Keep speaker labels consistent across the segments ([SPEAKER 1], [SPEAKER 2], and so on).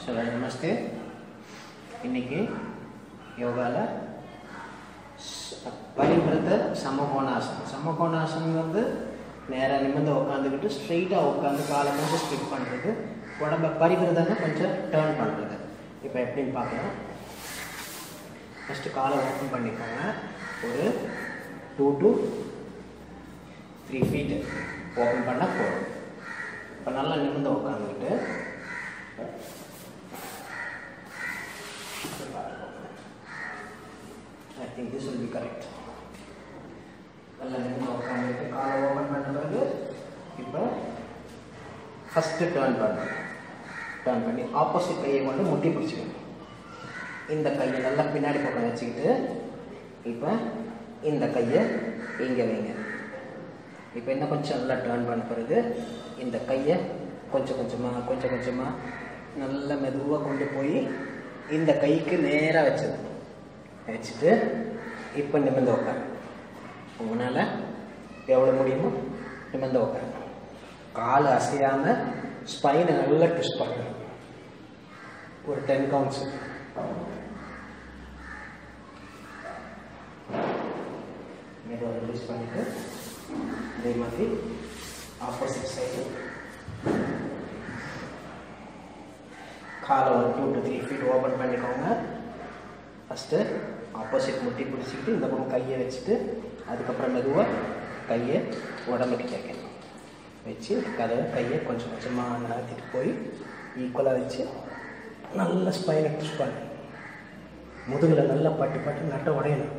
[SPEAKER 1] சொல்ல நமஸ்தே இன்னைக்கு யோகாவில் பரிபிரத சமகோணாசனம் சமகோணாசனம் வந்து நேராக நிமிர்ந்து உட்காந்துக்கிட்டு ஸ்ட்ரெயிட்டாக உட்காந்து காலை கொஞ்சம் ஸ்கிப் பண்ணுறது உடம்ப பரிபிரதனை கொஞ்சம் டேர்ன் பண்ணுறது இப்போ எப்படின்னு பார்க்கலாம் ஃபஸ்ட்டு காலை ஓப்பன் பண்ணிக்கோங்க ஒரு two to three feet open பண்ணால் போதும் இப்போ நல்லா நிமிர்ந்து உட்காந்துக்கிட்டு I think this will be correct நல்லா நிமிர்ந்து உட்காந்துக்கிட்டு காலை ஓப்பன் பண்ண பிறகு இப்போ ஃபஸ்ட்டு டேர்ன் பண்ணணும் டேர்ன் பண்ணி ஆப்போசிட் கையை கொண்டு முட்டி பிடிச்சிக்கணும் இந்த கையை நல்லா பின்னாடி பக்கம் வச்சுக்கிட்டு இப்போ இந்த கையை இங்கே வைங்க இப்போ இன்னும் கொஞ்சம் நல்லா டேர்ன் பண்ண பிறகு இந்த கையை கொஞ்சம் கொஞ்சமாக கொஞ்சம் கொஞ்சமாக நல்லா மெதுவாக கொண்டு போய் இந்த கைக்கு நேராக வச்சது வச்சுட்டு இப்போ நிமிர்ந்து உட்காரு உங்களால் எவ்வளோ முடியுமோ நிமிர்ந்து உட்காரு கால் அசையாமல் ஸ்பைனை நல்லா ட்விஸ்ட் பண்ணணும் ஒரு டென் கவுண்ட்ஸு மெதுவாக ரிலீஸ் பண்ணிவிட்டு அதே மாதிரி ஆப்போசிட் சைடு காலை ஒரு two to three feet open பண்ணிக்கோங்க ஃபஸ்ட்டு ஆப்போசிட் முட்டி பிடிச்சிக்கிட்டு இந்த பக்கம் கையை வச்சுட்டு அதுக்கப்புறம் மெதுவாக கையை உடம்புக்கு கேட்கணும் வச்சு கதவை கையை கொஞ்சம் கொஞ்சமாக நகர்த்திட்டு போய் ஈக்குவலாக வச்சு நல்ல ஸ்பைனை புஷ் பண்ணு முதுகில் நல்லா பட்டு பட்டு நட்டை உடையணும்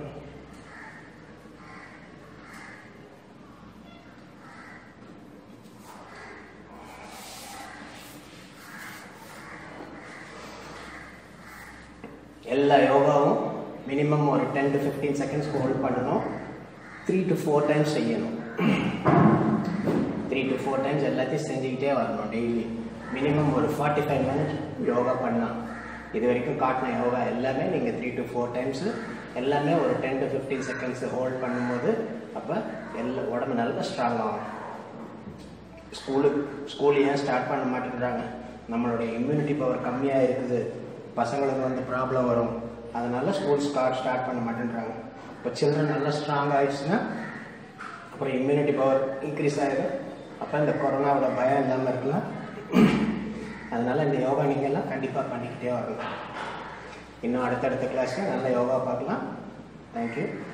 [SPEAKER 1] எல்லா யோகாவும் மினிமம் ஒரு ten to fifteen seconds hold பண்ணணும் த்ரீ டு ஃபோர் டைம்ஸ் செய்யணும் த்ரீ டு ஃபோர் டைம்ஸ் எல்லாத்தையும் செஞ்சுக்கிட்டே வரணும் டெய்லி மினிமம் ஒரு ஃபார்ட்டி ஃபைவ் மினிட் யோகா பண்ணலாம் இது வரைக்கும் காட்டின யோகா எல்லாமே நீங்கள் த்ரீ டு ஃபோர் டைம்ஸு எல்லாமே ஒரு ten to fifteen seconds hold பண்ணும்போது அப்போ எல்லா உடம்பு நல்லா ஸ்ட்ராங் ஆகும் ஸ்கூலுக்கு ஸ்கூல் ஏன் ஸ்டார்ட் பண்ண மாட்டேங்கிறாங்க நம்மளுடைய இம்யூனிட்டி பவர் கம்மியாக இருக்குது பசங்களுக்கு வந்து ப்ராப்ளம் வரும் அதனால ஸ்கூல் ஸ்டார்ட் ஸ்டார்ட் பண்ண மாட்டேன்றாங்க இப்போ சில்ட்ரன் நல்லா ஸ்ட்ராங் ஆயிடுச்சுன்னா அப்புறம் இம்யூனிட்டி பவர் இன்க்ரீஸ் ஆகிடும் அப்போ இந்த கொரோனாவோட பயம் இல்லாமல் இருக்கலாம் அதனால் இந்த யோகா நீங்கள்லாம் கண்டிப்பாக பண்ணிக்கிட்டே வரணும் இன்னும் அடுத்தடுத்த கிளாஸில் நல்ல யோகா பார்க்கலாம் தேங்க்யூ